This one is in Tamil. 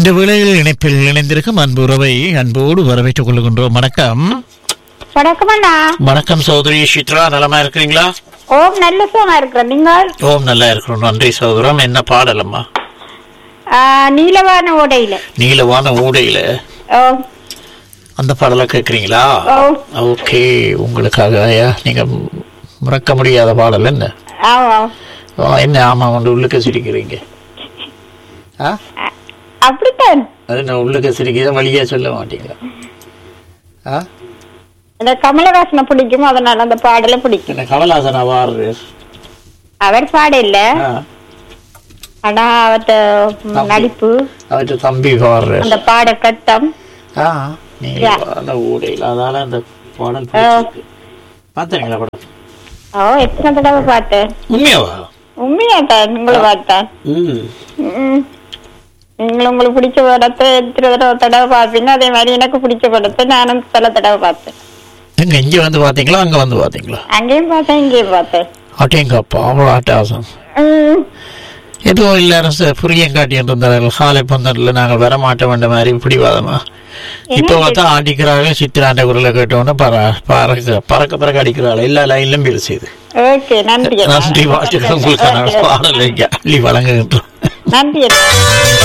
இந்த வேளையில் இணைப்பில் இணைந்திருக்கும் அன்பு உறவை அன்போடு வரவேற்றுக் கொள்கின்றோம் வணக்கம் வணக்கம்ண்ணா வணக்கம் சகோதரி சித்ரா நலமா இருக்கிறீங்களா ஓம் நல்ல சுகமா இருக்கிறேன் நீங்கள் ஓம் நல்லா இருக்கிறோம் நன்றி சகோதரம் என்ன பாடலம்மா ஆ, நீலவான ஓடையில நீலவான ஊடையில ஓ அந்த பாடலை கேட்குறீங்களா ஓ ஓகே உங்களுக்காக ஐயா நீங்க மறக்க முடியாத பாடல் என்ன ஆமா ஆ, என்ன ஆமா ஒன்று உள்ளுக்க சிரிக்கிறீங்க ஆ அ- அப்படித்தான் அது நான் உள்ளுக்க சிரிக்கிறத வழியா சொல்ல மாட்டீங்களா ஆ எனக்கு கமலஹாசனை பிடிக்கும் அதனால அந்த பாடல பிடிக்கும் என்ன கமலாசனா வாரு அவர் பாட இல்ல ஆ ஆனா அவர்ட்ட ம், நடிப்பு அவற்றை தம்பி பாடுற அந்த பாட கட்டம் ஆ நீலவான ஊடையில் அதால அந்த பாடல் பிடிச்சிருக்கு பார்த்தீங்களா படம் ஓ எத்தனை தடவை பார்த்தேன் உண்மையாவா உண்மையாத்தான் உங்களை பார்த்தேன் ம் ம். நீங்கள் உங்களுக்கு பிடிச்ச படத்தை எத்தனை தடவை தடவை பார்ப்பீங்க அதே மாதிரி எனக்கு பிடிச்ச படத்தை நானும் பல தடவை பார்த்தேன் எங்க இங்க வந்து பாத்தீங்களா அங்க வந்து பாத்தீங்களா அங்கேயும் பார்த்தேன் இங்கேயும் பார்த்தேன் அட்டேங்கப்பா அவ்வளோ அட்டாசம் ம். ஏதோ எல்லாரும் ச- புரியங்காட்டின்னு இருந்தார்கள் காலை பந்தரில் நாங்கள் வர மாட்ட வேண்ட மாதிரி பிடிவாதமா இப்போ பார்த்தா அடிக்கிறாங்க சித்திராண்ட குரலை கேட்டோன்னே பற பறக்க பறக்க பறக்க அடிக்கிறாள் எல்லா லைன்லும் பேர் செய்து ஓகே நன்றி அண்ணா. நன்றி வாழ்த்துக்கள் உங்களுக்கு நான் பாடலை அள்ளி வழங்குகின்றோம் நன்றி அண்ணா.